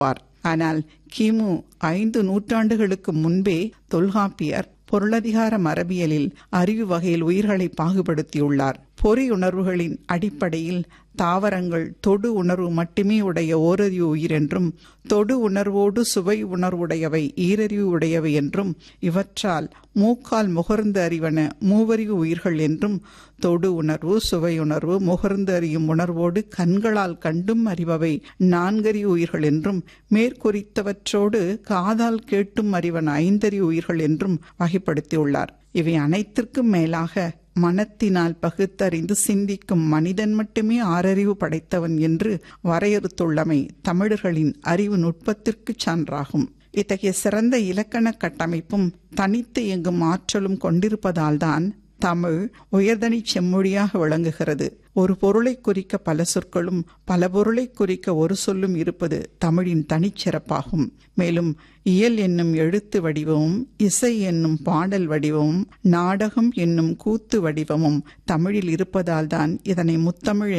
வார் ஆனால் கிமு ஐந்து நூற்றாண்டுகளுக்கு முன்பே தொல்காப்பியர் பொருளதிகார மரபியலில் அறிவு வகையில் உயிர்களை பாகுபடுத்தியுள்ளார் பொறி உணர்வுகளின் அடிப்படையில் தாவரங்கள் தொடு உணர்வு மட்டுமே உடைய ஓரறிவு உயிர் என்றும் தொடு உணர்வோடு சுவை உணர்வுடையவை ஈரறிவு உடையவை என்றும் இவற்றால் மூக்கால் முகர்ந்து அறிவன மூவறிவு உயிர்கள் என்றும் தொடு உணர்வு சுவை உணர்வு முகர்ந்து அறியும் உணர்வோடு கண்களால் கண்டும் அறிபவை நான்கறிவு உயிர்கள் என்றும் மேற்குறித்தவற்றோடு காதால் கேட்டும் அறிவன ஐந்தறிவு உயிர்கள் என்றும் வகைப்படுத்தியுள்ளார் இவை அனைத்திற்கும் மேலாக மனத்தினால் பகுத்தறிந்து சிந்திக்கும் மனிதன் மட்டுமே ஆறறிவு படைத்தவன் என்று வரையறுத்துள்ளமை தமிழர்களின் அறிவு நுட்பத்திற்கு சான்றாகும் இத்தகைய சிறந்த இலக்கண கட்டமைப்பும் தனித்து இயங்கும் ஆற்றலும் கொண்டிருப்பதால்தான் தமிழ் உயர்தனி செம்மொழியாக விளங்குகிறது ஒரு பொருளை குறிக்க பல சொற்களும் பல பொருளை குறிக்க ஒரு சொல்லும் இருப்பது தமிழின் தனிச்சிறப்பாகும் மேலும் இயல் என்னும் எழுத்து வடிவமும் இசை என்னும் பாடல் வடிவமும் நாடகம் என்னும் கூத்து வடிவமும் தமிழில் இருப்பதால்தான் இதனை முத்தமிழ்